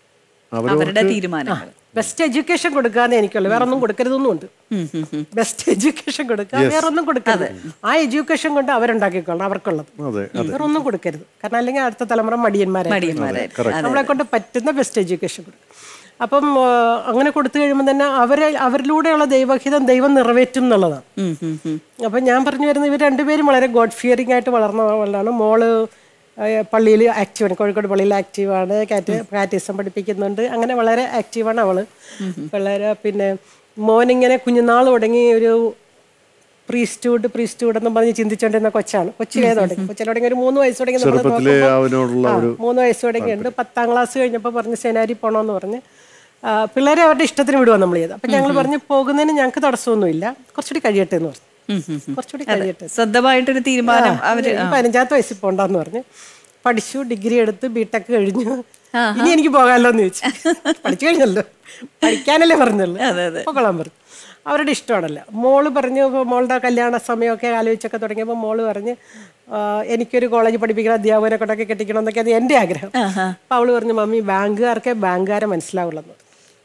അവരുടെ തീരുമാനങ്ങൾ ബെസ്റ്റ് എഡ്യൂക്കേഷൻ കൊടുക്കാന്ന് എനിക്കുള്ളൂ വേറെ ഒന്നും കൊടുക്കരുതൊന്നുമുണ്ട് ബെസ്റ്റ് എഡ്യൂക്കേഷൻ കൊടുക്കുക വേറെ ഒന്നും കൊടുക്കരുത് ആ എഡ്യൂക്കേഷൻ കൊണ്ട് അവരുണ്ടാക്കിക്കൊള്ളണം അവർക്കുള്ളത് അതെ വേറെ ഒന്നും കൊടുക്കരുത് കാരണം അല്ലെങ്കിൽ അടുത്ത തലമുറ മടിയന്മാരായി മടിയന്മാരായിരിക്കും. നമ്മളെ കൊണ്ട് പറ്റുന്ന ബെസ്റ്റ് എഡ്യൂക്കേഷൻ കൊടുക്കും അപ്പം ആ, അങ്ങനെ കൊടുത്തു കഴിയുമ്പോൾ തന്നെ അവരെ അവരിലൂടെയുള്ള ദൈവഹിതം ദൈവം നിറവേറ്റും എന്നുള്ളതാണ് ഉം, ഉം, ഉം. അപ്പം ഞാൻ പറഞ്ഞു വരുന്നത് ഇവർ രണ്ടുപേരും വളരെ ഗോഡ് ഫിയറിംഗ് ആയിട്ട് വളർന്നവളാണ് മോള് പള്ളിയിൽ ആക്റ്റീവാണ് കോഴിക്കോട് പള്ളിയിൽ ആക്റ്റീവാണ് കാറ്റ് കാറ്റിസം പഠിപ്പിക്കുന്നുണ്ട് അങ്ങനെ വളരെ ആക്റ്റീവാണ് അവള് വളരെ പിന്നെ മോനിങ്ങനെ കുഞ്ഞുനാൾ തുടങ്ങി ഒരു പ്രീസ്റ്റൂഡ് പ്രീസ്റ്റൂഡ് എന്ന് പറഞ്ഞ് ചിന്തിച്ചുകൊണ്ടിരുന്ന കൊച്ചാണ് കൊച്ചിലേ തുടങ്ങി കൊച്ചിലെ തുടങ്ങി ഒരു മൂന്ന് വയസ്സ് തുടങ്ങി നമ്മൾ ചെറുപ്പത്തിലെ അവനോടുള്ള ഒരു മൂന്ന് വയസ്സ് തുടങ്ങിയുണ്ട് പത്താം ക്ലാസ് കഴിഞ്ഞപ്പോൾ പറഞ്ഞ് സെനാരി പോകണമെന്ന് പറഞ്ഞ് ആ, പിള്ളേരെ അവരുടെ ഇഷ്ടത്തിന് വിടുക നമ്മൾ ചെയ്ത് അപ്പം ഞങ്ങൾ പറഞ്ഞു പോകുന്നതിന് ഞങ്ങൾക്ക് തടസ്സമൊന്നുമില്ല കുറച്ചുകൂടി കഴിയട്ടെ എന്ന് പറഞ്ഞു കുറച്ചുകൂടി കഴിയട്ടെ സ്വന്തമായിട്ടൊരു തീരുമാനം അവര് ഈ പതിനഞ്ചാമത്തെ വയസ്സിൽ പോണ്ടെന്ന് പറഞ്ഞു പഠിച്ചു ഡിഗ്രി എടുത്ത് ബിടെക് കഴിഞ്ഞു ഇനി എനിക്ക് പോകാമല്ലോ എന്ന് ചോദിച്ചു പഠിച്ചു കഴിഞ്ഞല്ലോ പഠിക്കാനല്ലേ പറഞ്ഞുള്ളൂ പോകൊള്ളാൻ പറഞ്ഞു അവരുടെ ഇഷ്ടമാണല്ലോ മോള് പറഞ്ഞു ഇപ്പൊ മോളുടെ കല്യാണ സമയമൊക്കെ ആലോചിച്ചൊക്കെ തുടങ്ങിയപ്പോൾ മോള് പറഞ്ഞ് ആ, എനിക്കൊരു കോളേജ് പഠിപ്പിക്കണം അധ്യാപകനെ കൊണ്ടൊക്കെ കെട്ടിക്കണം എന്നൊക്കെ അത് എൻ്റെ ആഗ്രഹം അപ്പൊ അവള് പറഞ്ഞു മമ്മി ബാങ്കുകാർക്കേ ബാങ്കുകാരെ മനസ്സിലാവുള്ളൂ എന്ന് പറഞ്ഞു.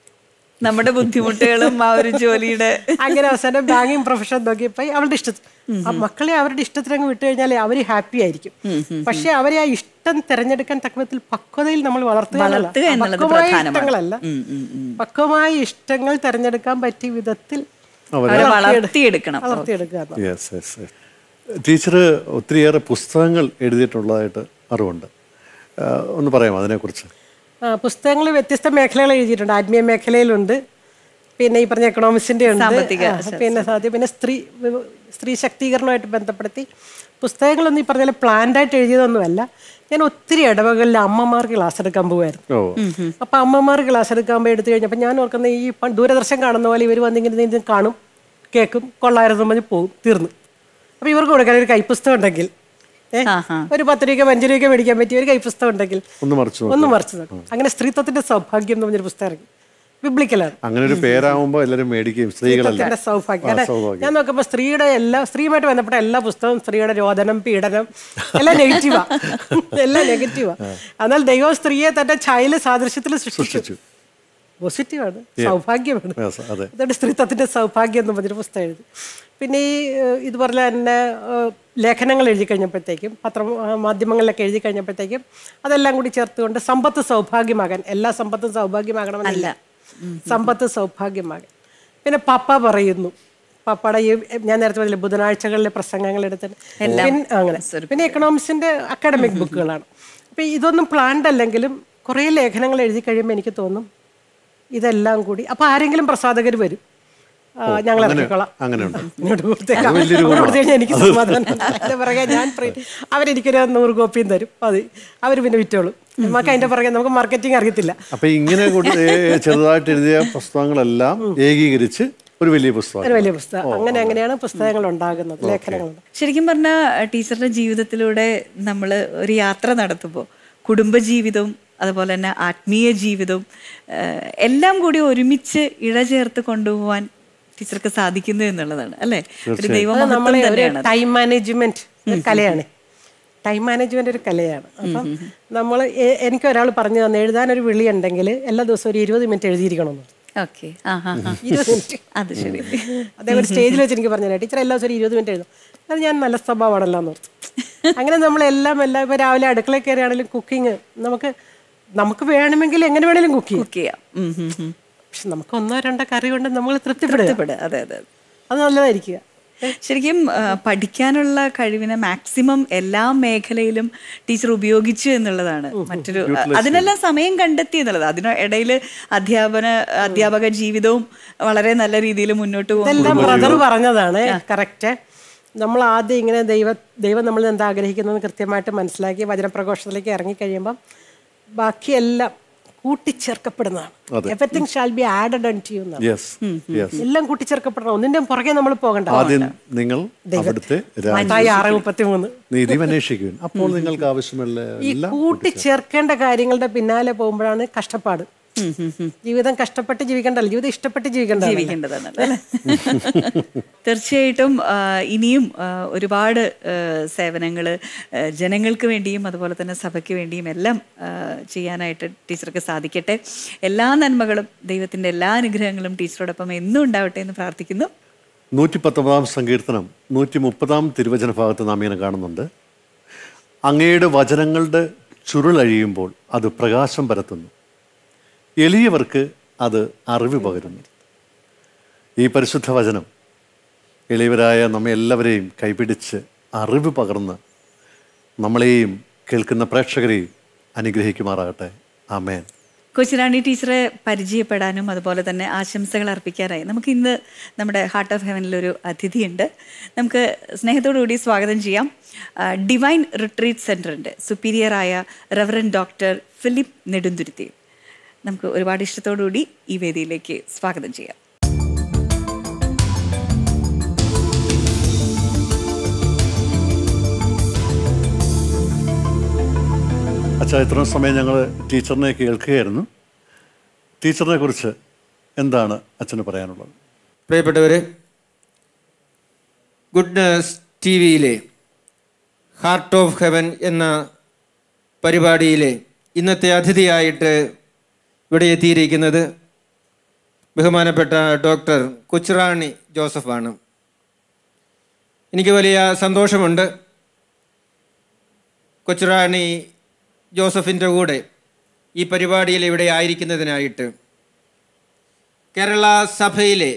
നമ്മുടെ ബുദ്ധിമുട്ടുകളും ആ ഒരു ജോലിയുടെ അങ്ങനെ അവസാനം ബാങ്കിങ് പ്രൊഫഷൻ നോക്കിയപ്പോ അവളുടെ ഇഷ്ടത്തിന് ആ മക്കളെ അവരുടെ ഇഷ്ടത്തിന് അങ്ങ് വിട്ടു കഴിഞ്ഞാൽ അവര് ഹാപ്പി ആയിരിക്കും പക്ഷെ അവരെ ആ ഇഷ്ടം തിരഞ്ഞെടുക്കാൻ തക്കവിധത്തിൽ പക്വതയിൽ നമ്മൾ വളർത്തുക എന്നല്ല. വളർത്തുക എന്നുള്ളത് പക്വമായ പ്രധാനമാണ്. ഇഷ്ടങ്ങളല്ല പക്വമായ ഇഷ്ടങ്ങൾ തിരഞ്ഞെടുക്കാൻ പറ്റിയ വിധത്തിൽ അവരെ വളർത്തിയെടുക്കണം വളർത്തിയെടുക്കുക എന്നുള്ളത്. യെസ് യെസ് ടീച്ചർ ഒത്തിരിയേറെ പുസ്തകങ്ങൾ എഴുതിയിട്ടുള്ളതായിട്ട് അറിവുണ്ട് ആ, ഒന്ന് പറയാമോ അതിനെക്കുറിച്ച് പുസ്തകങ്ങൾ വ്യത്യസ്ത മേഖലകൾ എഴുതിയിട്ടുണ്ട് ആത്മീയ മേഖലയിലുണ്ട് പിന്നെ ഈ പറഞ്ഞ എക്കണോമിക്സിന്റെ ഉണ്ട് സാമ്പത്തിക ആ, പിന്നെ സാധ്യ പിന്നെ സ്ത്രീ വിവ- സ്ത്രീ ശക്തീകരണമായിട്ട് ബന്ധപ്പെടുത്തി പുസ്തകങ്ങളൊന്നും ഈ പറഞ്ഞ പോലെ planned ആയിട്ട് എഴുതിയതൊന്നുമല്ല ഞാൻ ഒത്തിരി ഇടവകളിൽ അമ്മമാർക്ക് ക്ലാസ് എടുക്കാൻ പോകുമായിരുന്നു ഓ അപ്പൊ അമ്മമാർ ക്ലാസ് എടുക്കാൻ പോയി എടുത്തു കഴിഞ്ഞപ്പോൾ ഞാൻ ഓർക്കുന്ന ഈ പ- ദൂരദർശൻ കാണുന്ന പോലെ ഇവർ വന്നിങ്ങനെ ഇത് കാണും കേൾക്കും കൊള്ളായിരുന്നു പറഞ്ഞ് പോകും തീർന്നു അപ്പൊ ഇവർക്ക് കൊടുക്കാൻ ഒരു കൈപ്പുസ്തകം ഉണ്ടെങ്കിൽ ഏ, ഒരു പത്ത് രൂപയ്ക്ക് അഞ്ച് രൂപയ്ക്ക് മേടിക്കാൻ പറ്റിയ ഒരു കൈപ്പുസ്തകം ഉണ്ടെങ്കിൽ ഒന്ന് മറിച്ചു നോക്ക്. ഒന്ന് മറിച്ചു നോക്കും അങ്ങനെ സ്ത്രീത്വത്തിന്റെ സൗഭാഗ്യം എന്ന് പറഞ്ഞൊരു പുസ്തകം ഇറങ്ങി ബിബ്ലിക്കലാണ് അങ്ങനെ ഒരു പേരാകുമ്പോൾ എല്ലാവരും മേടിക്കുകയും സ്ത്രീകളല്ല സ്ത്രീത്വത്തിന്റെ സൗഭാഗ്യം ആ, കാരണം സൗഭാഗ്യം. ഞാൻ നോക്കുമ്പോൾ സ്ത്രീയുടെ എല്ലാ സ്ത്രീയുമായിട്ട് ബന്ധപ്പെട്ട എല്ലാ പുസ്തകവും സ്ത്രീയുടെ രോദനം പീഡനം എല്ലാം നെഗറ്റീവാ എല്ലാം നെഗറ്റീവാ എന്നാൽ ദൈവം സ്ത്രീയെ തന്റെ ഛായയിലെ സാദൃശ്യത്തിൽ സൃഷ്ടിച്ചു പോസിറ്റീവാണ് സൗഭാഗ്യമാണ് Yes, അതെ അതുകൊണ്ട് സ്ത്രീത്വത്തിന്റെ സൗഭാഗ്യം എന്ന് പറഞ്ഞൊരു പുസ്തകം എഴുതി പിന്നെ ഈ ഏഹ്, ഇതുപോലെ തന്നെ ഏഹ്, ലേഖനങ്ങൾ എഴുതി കഴിഞ്ഞപ്പോഴത്തേക്കും പത്ര മാധ്യമങ്ങളിലൊക്കെ എഴുതി കഴിഞ്ഞപ്പോഴത്തേക്കും അതെല്ലാം കൂടി ചേർത്തുകൊണ്ട് സമ്പത്ത് സൗഭാഗ്യമാകാൻ എല്ലാ സമ്പത്തും സൗഭാഗ്യമാകണമെന്നല്ല സമ്പത്ത് സൗഭാഗ്യമാകാൻ പിന്നെ പപ്പ പറയുന്നു പപ്പയുടെ ഈ ഞാൻ നേരത്തെ പറഞ്ഞില്ലേ ബുധനാഴ്ചകളിലെ പ്രസംഗങ്ങൾ എടുത്തിട്ട് പിന്നെ അങ്ങനെ പിന്നെ എക്കണോമിക്സിന്റെ അക്കാഡമിക് ബുക്കുകളാണ് അപ്പൊ ഇതൊന്നും പ്ലാൻഡ് അല്ലെങ്കിലും കുറേ ലേഖനങ്ങൾ എഴുതി കഴിയുമ്പോൾ എനിക്ക് തോന്നും ഇതെല്ലാം കൂടി അപ്പൊ ആരെങ്കിലും പ്രസാധകർ വരും ആ, ഞങ്ങൾ ഇറക്കിക്കോളാം അങ്ങനെയുണ്ട് ഇങ്ങോട്ട് കൊടുത്തേക്കാം. അങ്ങോട്ട് കൊടുത്തു കഴിഞ്ഞാൽ എനിക്ക് സമാധാനം അതിന്റെ പുറകെ ഞാൻ free. അവരെനിക്കൊരു നൂറ് കോപ്പിയും തരും മതി അവർ പിന്നെ വിറ്റോളും നമുക്ക് അതിന്റെ പുറകെ നമുക്ക് മാർക്കറ്റിംഗ് അറിയത്തില്ല അപ്പൊ ഇങ്ങനെ കൂടി ഏ, ചെറുതായിട്ട് എഴുതിയ പുസ്തകങ്ങളെല്ലാം ഏകീകരിച്ച് ഒരു വലിയ പുസ്തകം ഒരു വലിയ പുസ്തകം അങ്ങനെ അങ്ങനെയാണ് പുസ്തകങ്ങൾ ഉണ്ടാകുന്നത് ലേഖനങ്ങൾ ശരിക്കും പറഞ്ഞാൽ ടീച്ചറുടെ ജീവിതത്തിലൂടെ നമ്മൾ ഒരു യാത്ര നടത്തുമ്പോൾ കുടുംബജീവിതവും അതുപോലെ തന്നെ ആത്മീയ ജീവിതവും ഏഹ്, എല്ലാം കൂടി ഒരുമിച്ച് ഇഴചേർത്ത് കൊണ്ടുപോകാൻ ടീച്ചർക്ക് സാധിക്കുന്നു എന്നുള്ളതാണ് അല്ലേ ഒരു ദൈവമഹത്വം നമ്മളെ ഒരു തന്നെയാണ് ടൈം മാനേജ്മെന്റ് ഒരു കലയാണ് ടൈം മാനേജ്മെന്റ് ഒരു കലയാണ് അപ്പം നമ്മൾ എനിക്ക് ഒരാൾ പറഞ്ഞു തന്നെ എഴുതാൻ ഒരു വിളി ഉണ്ടെങ്കിൽ എല്ലാ ദിവസവും ഒരു ഇരുപത് മിനിറ്റ് എഴുതിയിരിക്കണമെന്ന് ഓക്കെ ആ ഹാ ഹാ ഇരുപത് മിനിറ്റ് അത് ശരി അദ്ദേഹം ഒരു സ്റ്റേജിൽ വെച്ച് എനിക്ക് പറഞ്ഞു ടീച്ചർ എല്ലാ ദിവസവും ഒരു ഇരുപത് മിനിറ്റ് എഴുതും അത് ഞാൻ നല്ല സ്വഭാവമാണല്ലോ എന്ന് ഓർത്തു അങ്ങനെ നമ്മളെല്ലാം എല്ലാം ഇപ്പോൾ രാവിലെ അടുക്കളയിൽ കയറിയാണെങ്കിലും കുക്കിങ് നമുക്ക് നമുക്ക് വേണമെങ്കിൽ എങ്ങനെ വേണമെങ്കിലും കുക്ക് ചെയ്യാം കുക്ക് ചെയ്യാം ഉം, ഉം, ഉം. പക്ഷെ നമുക്ക് ഒന്നോ രണ്ടോ കറി കൊണ്ട് നമ്മൾ തൃപ്തിപ്പെടുക തൃപ്തിപ്പെടുക. അതെ അതെ അത് നല്ലതായിരിക്കുക ശരിക്കും ആ, പഠിക്കാനുള്ള കഴിവിനെ മാക്സിമം എല്ലാ മേഖലയിലും ടീച്ചർ ഉപയോഗിച്ചു എന്നുള്ളതാണ് മറ്റൊരു അതിനെല്ലാം സമയം കണ്ടെത്തി എന്നുള്ളത് അതിന് ഇടയിൽ അധ്യാപന അധ്യാപക ജീവിതവും വളരെ നല്ല രീതിയിൽ മുന്നോട്ട് ഇതെല്ലാം പോകും ബ്രദർ പറഞ്ഞതാണ് കറക്റ്റ് നമ്മൾ ആദ്യം ഇങ്ങനെ ദൈവ ദൈവം നമ്മൾ എന്താ ആഗ്രഹിക്കുന്നതെന്ന് കൃത്യമായിട്ട് മനസ്സിലാക്കി വചനപ്രഘോഷത്തിലേക്ക് ഇറങ്ങിക്കഴിയുമ്പം ബാക്കിയെല്ലാം കൂട്ടിച്ചേർക്കപ്പെടുന്നതാണ് everything shall be added unto you yes yes എല്ലാം കൂട്ടിച്ചേർക്കപ്പെടണം ഒന്നിന്റെ പുറകെ നമ്മൾ പോകണ്ട ആദ്യം നിങ്ങൾ അവിടുത്തെ രാജ്യം മത്തായി ആറ് മുപ്പത്തി മൂന്ന് നീതി അന്വേഷിക്കുവിൻ അപ്പോൾ നിങ്ങൾക്ക് ആവശ്യമുള്ള ഈ എല്ലാം കൂട്ടിച്ചേർക്കേണ്ട കാര്യങ്ങളുടെ പിന്നാലെ പോകുമ്പോഴാണ് കഷ്ടപ്പാട് ജീവിതം കഷ്ടപ്പെട്ട് ജീവിക്കണ്ടല്ലോ ജീവിതം ഇഷ്ടപ്പെട്ട് ജീവിക്കണ്ടല്ലോ ജീവിക്കേണ്ടതാണല്ലോ അല്ലേ? തീർച്ചയായിട്ടും ആ, ഇനിയും ആ, ഒരുപാട് സേവനങ്ങൾ ജനങ്ങൾക്ക് വേണ്ടിയും അതുപോലെ തന്നെ സഭയ്ക്ക് വേണ്ടിയും എല്ലാം ആ, ചെയ്യാനായിട്ട് ടീച്ചർക്ക് സാധിക്കട്ടെ എല്ലാ നന്മകളും ദൈവത്തിൻ്റെ എല്ലാ അനുഗ്രഹങ്ങളും ടീച്ചറോടൊപ്പം എന്നും ഉണ്ടാവട്ടെ എന്ന് പ്രാർത്ഥിക്കുന്നു നൂറ്റി പത്തൊമ്പതാം സങ്കീർത്തനം നൂറ്റി മുപ്പതാം തിരുവചന ഭാഗത്ത് നാം ഇങ്ങനെ കാണുന്നുണ്ട് അങ്ങയുടെ വചനങ്ങളുടെ ചുരുളഴിയുമ്പോൾ അത് പ്രകാശം പരത്തുന്നു എളിയവർക്ക് അത് അറിവ് പകരുന്നു ഈ പരിശുദ്ധ വചനം എളിയവരായ നമ്മെ എല്ലാവരെയും കൈപിടിച്ച് അറിവ് പകർന്ന് നമ്മളെയും കേൾക്കുന്ന പ്രേക്ഷകരെയും അനുഗ്രഹിക്കുമാറാകട്ടെ ആമേൻ കൊച്ചിറാണി ടീച്ചറെ പരിചയപ്പെടാനും അതുപോലെ തന്നെ ആശംസകൾ അർപ്പിക്കാനായി നമുക്ക് ഇന്ന് നമ്മുടെ ഹാർട്ട് ഓഫ് ഹെവനിൽ ഒരു അതിഥിയുണ്ട് നമുക്ക് സ്നേഹത്തോടുകൂടി സ്വാഗതം ചെയ്യാം ആ, ഡിവൈൻ റിട്രീറ്റ് സെൻറ്ററിൻ്റെ സുപ്പീരിയറായ റവറൻ ഡോക്ടർ ഫിലിപ്പ് നെടുന്തുരുത്തി നമുക്ക് ഒരുപാട് ഇഷ്ടത്തോടുകൂടി ഈ വേദിയിലേക്ക് സ്വാഗതം ചെയ്യാം അച്ഛാ ഇത്രയും സമയം ഞങ്ങൾ ടീച്ചറിനെ കേൾക്കുകയായിരുന്നു ടീച്ചറിനെ കുറിച്ച് എന്താണ് അച്ഛന് പറയാനുള്ളത് പ്രിയപ്പെട്ടവരെ ഗുഡ്നസ് ടി വിയിലെ ഹാർട്ട് ഓഫ് ഹെവൻ എന്ന പരിപാടിയിലെ ഇന്നത്തെ അതിഥിയായിട്ട് ഇവിടെ എത്തിയിരിക്കുന്നത് ബഹുമാനപ്പെട്ട ഡോക്ടർ കൊച്ചുറാണി ജോസഫാണ് എനിക്ക് വലിയ സന്തോഷമുണ്ട് കൊച്ചുറാണി ജോസഫിൻ്റെ കൂടെ ഈ പരിപാടിയിൽ ഇവിടെ ആയിരിക്കുന്നതിനായിട്ട് കേരള സഭയിലെ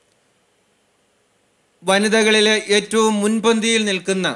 വനിതകളിൽ ഏറ്റവും മുൻപന്തിയിൽ നിൽക്കുന്ന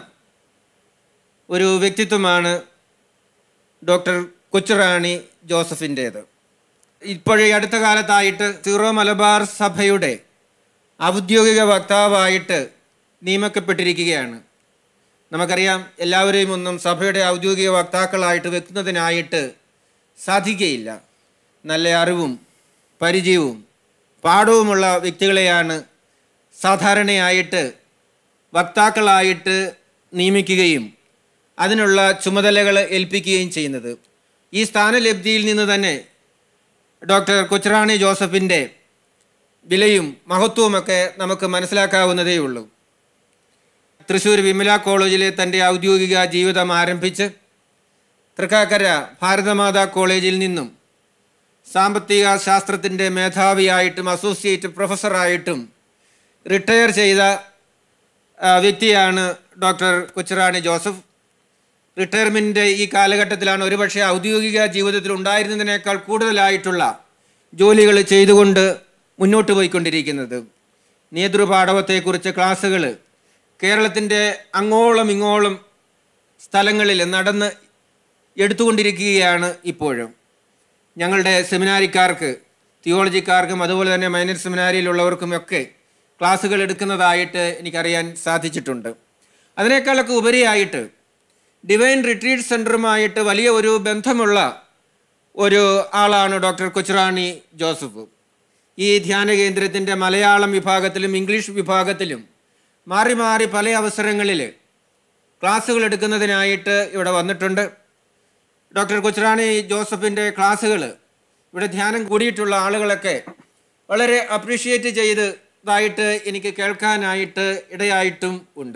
ഒരു വ്യക്തിത്വമാണ് ഡോക്ടർ കൊച്ചുറാണി ജോസഫിൻ്റേത് ഇപ്പോഴേ അടുത്ത കാലത്തായിട്ട് സീറോ മലബാർ സഭയുടെ ഔദ്യോഗിക വക്താവായിട്ട് നിയമിക്കപ്പെട്ടിരിക്കുകയാണ് നമുക്കറിയാം എല്ലാവരെയും ഒന്നും സഭയുടെ ഔദ്യോഗിക വക്താക്കളായിട്ട് വെക്കുന്നതിനായിട്ട് സാധിക്കുകയില്ല നല്ല അറിവും പരിചയവും പാഠവുമുള്ള വ്യക്തികളെയാണ് സാധാരണയായിട്ട് വക്താക്കളായിട്ട് നിയമിക്കുകയും അതിനുള്ള ചുമതലകൾ ഏൽപ്പിക്കുകയും ചെയ്യുന്നത് ഈ സ്ഥാനലബ്ധിയിൽ നിന്ന് തന്നെ ഡോക്ടർ കൊച്ചുറാണി ജോസഫിൻ്റെ വിലയും മഹത്വവുമൊക്കെ നമുക്ക് മനസ്സിലാക്കാവുന്നതേ ഉള്ളൂ തൃശ്ശൂർ വിമല കോളേജിലെ തൻ്റെ ഔദ്യോഗിക ജീവിതം ആരംഭിച്ച് തൃക്കാക്കര ഭാരതമാതാ കോളേജിൽ നിന്നും സാമ്പത്തിക ശാസ്ത്രത്തിൻ്റെ മേധാവിയായിട്ടും അസോസിയേറ്റ് പ്രൊഫസറായിട്ടും റിട്ടയർ ചെയ്ത ആ, വ്യക്തിയാണ് ഡോക്ടർ കൊച്ചുറാണി ജോസഫ് റിട്ടയർമെൻറ്റ് ഈ കാലഘട്ടത്തിലാണ് ഒരുപക്ഷെ ഔദ്യോഗിക ജീവിതത്തിൽ ഉണ്ടായിരുന്നതിനേക്കാൾ കൂടുതലായിട്ടുള്ള ജോലികൾ ചെയ്തുകൊണ്ട് മുന്നോട്ട് പോയിക്കൊണ്ടിരിക്കുന്നത് നേതൃപാഠവത്തെക്കുറിച്ച് ക്ലാസ്സുകൾ കേരളത്തിൻ്റെ അങ്ങോളം ഇങ്ങോളം സ്ഥലങ്ങളിൽ നടന്ന് എടുത്തുകൊണ്ടിരിക്കുകയാണ് ഇപ്പോഴും ഞങ്ങളുടെ സെമിനാരിക്കാർക്ക് തിയോളജിക്കാർക്കും അതുപോലെ തന്നെ മൈനർ സെമിനാരിയിലുള്ളവർക്കുമൊക്കെ ക്ലാസ്സുകൾ എടുക്കുന്നതായിട്ട് എനിക്കറിയാൻ സാധിച്ചിട്ടുണ്ട് അതിനേക്കാളൊക്കെ ഉപരിയായിട്ട് ഡിവൈൻ റിട്രീറ്റ് സെൻറ്ററുമായിട്ട് വലിയ ഒരു ബന്ധമുള്ള ഒരു ആളാണ് ഡോക്ടർ കൊച്ചുറാണി ജോസഫ് ഈ ധ്യാന കേന്ദ്രത്തിൻ്റെ മലയാളം വിഭാഗത്തിലും ഇംഗ്ലീഷ് വിഭാഗത്തിലും മാറി മാറി പല അവസരങ്ങളിൽ ക്ലാസ്സുകൾ എടുക്കുന്നതിനായിട്ട് ഇവിടെ വന്നിട്ടുണ്ട് ഡോക്ടർ കൊച്ചുറാണി ജോസഫിൻ്റെ ക്ലാസ്സുകൾ ഇവിടെ ധ്യാനം കൂടിയിട്ടുള്ള ആളുകളൊക്കെ വളരെ അപ്രീഷിയേറ്റ് ചെയ്തതായിട്ട് എനിക്ക് കേൾക്കാനായിട്ട് ഇടയായിട്ടും ഉണ്ട്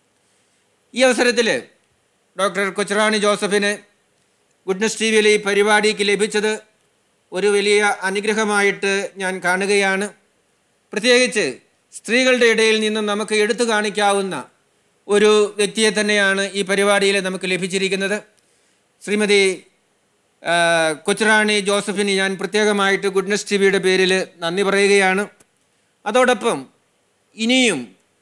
ഈ അവസരത്തിൽ ഡോക്ടർ കൊച്ചുറാണി ജോസഫിന് ഗുഡ്നസ് ടി വിയിലെ ഈ പരിപാടിക്ക് ലഭിച്ചത് ഒരു വലിയ അനുഗ്രഹമായിട്ട് ഞാൻ കാണുകയാണ് പ്രത്യേകിച്ച് സ്ത്രീകളുടെ ഇടയിൽ നിന്ന് നമുക്ക് എടുത്തു കാണിക്കാവുന്ന ഒരു വ്യക്തിയെ തന്നെയാണ് ഈ പരിപാടിയിൽ നമുക്ക് ലഭിച്ചിരിക്കുന്നത് ശ്രീമതി ആ, കൊച്ചുറാണി ജോസഫിന് ഞാൻ പ്രത്യേകമായിട്ട് ഗുഡ്നസ് ടി വിയുടെ പേരിൽ നന്ദി പറയുകയാണ് അതോടൊപ്പം ഇനിയും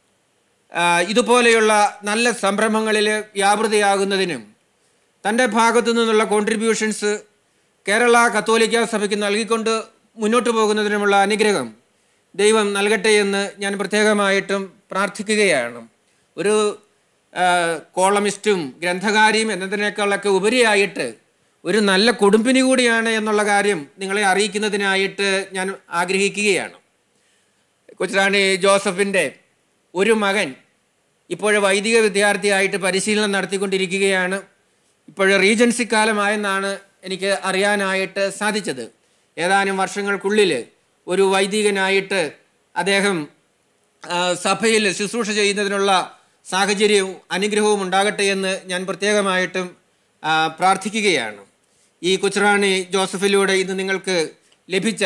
ആ, ഇതുപോലെയുള്ള നല്ല സംരംഭങ്ങളിൽ വ്യാപൃതയാകുന്നതിനും തൻ്റെ ഭാഗത്തു നിന്നുള്ള കോൺട്രിബ്യൂഷൻസ് കേരള കത്തോലിക്ക സഭയ്ക്ക് നൽകിക്കൊണ്ട് മുന്നോട്ട് പോകുന്നതിനുമുള്ള അനുഗ്രഹം ദൈവം നൽകട്ടെ എന്ന് ഞാൻ പ്രത്യേകമായിട്ടും പ്രാർത്ഥിക്കുകയാണ് ഒരു ആ, കോളമിസ്റ്റും ഗ്രന്ഥകാരിയും എന്നതിനേക്കാളൊക്കെ ഉപരിയായിട്ട് ഒരു നല്ല കുടുംബിനി കൂടിയാണ് എന്നുള്ള കാര്യം നിങ്ങളെ അറിയിക്കുന്നതിനായിട്ട് ഞാൻ ആഗ്രഹിക്കുകയാണ് കൊച്ചുറാണി ജോസഫിൻ്റെ ഒരു മകൻ ഇപ്പോൾ വൈദിക വിദ്യാർത്ഥിയായിട്ട് പരിശീലനം നടത്തിക്കൊണ്ടിരിക്കുകയാണ് ഇപ്പോൾ റീജൻസി കാലമായെന്നാണ് എനിക്ക് അറിയാനായിട്ട് സാധിച്ചത് ഏതാനും വർഷങ്ങൾക്കുള്ളിൽ ഒരു വൈദികനായിട്ട് അദ്ദേഹം ആ, സഭയിൽ ശുശ്രൂഷ ചെയ്യുന്നതിനുള്ള സാഹചര്യവും അനുഗ്രഹവും ഉണ്ടാകട്ടെ എന്ന് ഞാൻ പ്രത്യേകമായിട്ടും ആ, പ്രാർത്ഥിക്കുകയാണ് ഈ കൊച്ചുറാണി ജോസഫിലൂടെ ഇന്ന് നിങ്ങൾക്ക് ലഭിച്ച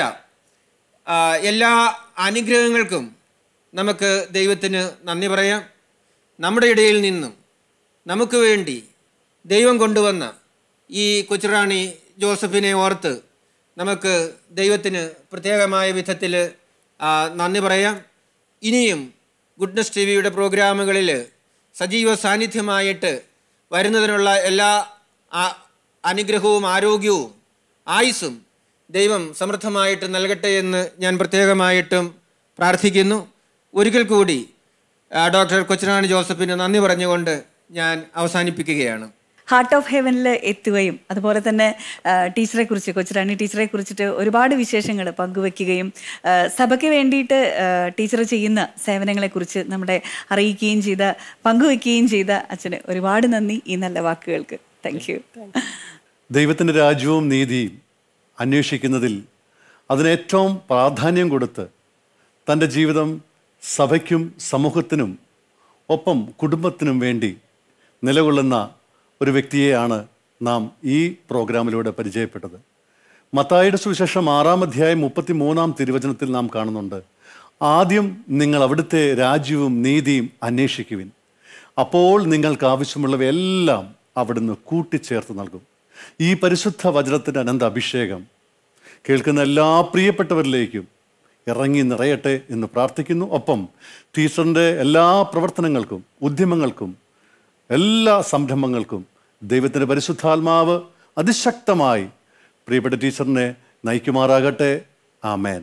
ആ, എല്ലാ അനുഗ്രഹങ്ങൾക്കും നമുക്ക് ദൈവത്തിന് നന്ദി പറയാം നമ്മുടെ ഇടയിൽ നിന്നും നമുക്ക് വേണ്ടി ദൈവം കൊണ്ടുവന്ന ഈ കൊച്ചുറാണി ജോസഫിനെ ഓർത്ത് നമുക്ക് ദൈവത്തിന് പ്രത്യേകമായ വിധത്തിൽ നന്ദി പറയാം ഇനിയും ഗുഡ്നസ് ടി വിയുടെ പ്രോഗ്രാമുകളിൽ സജീവ സാന്നിധ്യമായിട്ട് വരുന്നതിനുള്ള എല്ലാ ആ- അനുഗ്രഹവും ആരോഗ്യവും ആയുസ്സും ദൈവം സമൃദ്ധമായിട്ട് നൽകട്ടെ എന്ന് ഞാൻ പ്രത്യേകമായിട്ടും പ്രാർത്ഥിക്കുന്നു ഒരിക്കൽ കൂടി ആ, ഡോക്ടർ കൊച്ചുനാണി ജോസഫിന് നന്ദി പറഞ്ഞുകൊണ്ട് ഞാൻ അവസാനിപ്പിക്കുകയാണ് ഹാർട്ട് ഓഫ് ഹെവനിൽ എത്തുകയും അതുപോലെ തന്നെ ആ, ടീച്ചറെ കുറിച്ച് കൊച്ചുറാണി ടീച്ചറെ കുറിച്ചിട്ട് ഒരുപാട് വിശേഷങ്ങൾ പങ്കുവെക്കുകയും ആ, സഭയ്ക്ക് വേണ്ടിയിട്ട് ആ, ടീച്ചർ ചെയ്യുന്ന സേവനങ്ങളെക്കുറിച്ച് നമ്മുടെ അറിയിക്കുകയും ചെയ്ത പങ്കുവെക്കുകയും ചെയ്ത അച്ഛന് ഒരുപാട് നന്ദി ഈ നല്ല വാക്കുകൾക്ക് താങ്ക് യു ദൈവത്തിൻ്റെ രാജ്യവും നീതിയും അന്വേഷിക്കുന്നതിൽ അതിനേറ്റവും പ്രാധാന്യം കൊടുത്ത് തൻ്റെ ജീവിതം സഭയ്ക്കും സമൂഹത്തിനും ഒപ്പം കുടുംബത്തിനും വേണ്ടി നിലകൊള്ളുന്ന ഒരു വ്യക്തിയെയാണ് നാം ഈ പ്രോഗ്രാമിലൂടെ പരിചയപ്പെട്ടത് മത്തായിയുടെ സുവിശേഷം ആറാം അധ്യായം മുപ്പത്തി മൂന്നാം തിരുവചനത്തിൽ നാം കാണുന്നുണ്ട് ആദ്യം നിങ്ങൾ അവിടുത്തെ രാജ്യവും നീതിയും അന്വേഷിക്കുവിൻ അപ്പോൾ നിങ്ങൾക്ക് ആവശ്യമുള്ളവയെല്ലാം അവിടുന്ന് കൂട്ടിച്ചേർത്ത് നൽകും ഈ പരിശുദ്ധ വചനത്തിൻ്റെ അനന്ത അഭിഷേകം കേൾക്കുന്ന എല്ലാ പ്രിയപ്പെട്ടവരിലേക്കും ഇറങ്ങി നിറയട്ടെ എന്ന് പ്രാർത്ഥിക്കുന്നു ഒപ്പം ടീച്ചറിൻ്റെ എല്ലാ പ്രവർത്തനങ്ങൾക്കും ഉദ്യമങ്ങൾക്കും എല്ലാ സംരംഭങ്ങൾക്കും ദൈവത്തിൻ്റെ പരിശുദ്ധാത്മാവ് അതിശക്തമായി പ്രിയപ്പെട്ട ടീച്ചറിനെ നയിക്കുമാറാകട്ടെ ആമേൻ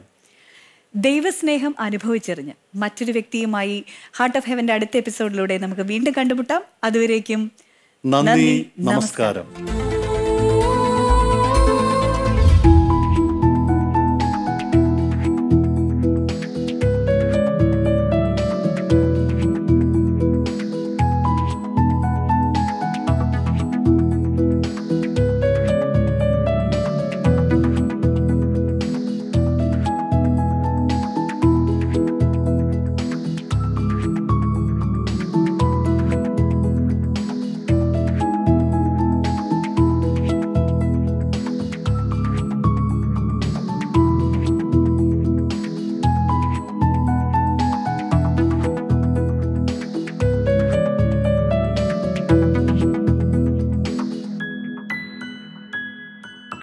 ദൈവസ്നേഹം അനുഭവിച്ചറിഞ്ഞ് മറ്റൊരു വ്യക്തിയുമായി ഹാർട്ട് ഓഫ് ഹെവന്റെ അടുത്ത എപ്പിസോഡിലൂടെ നമുക്ക് വീണ്ടും കണ്ടുമുട്ടാം അതുവരേക്കും നന്ദി നമസ്കാരം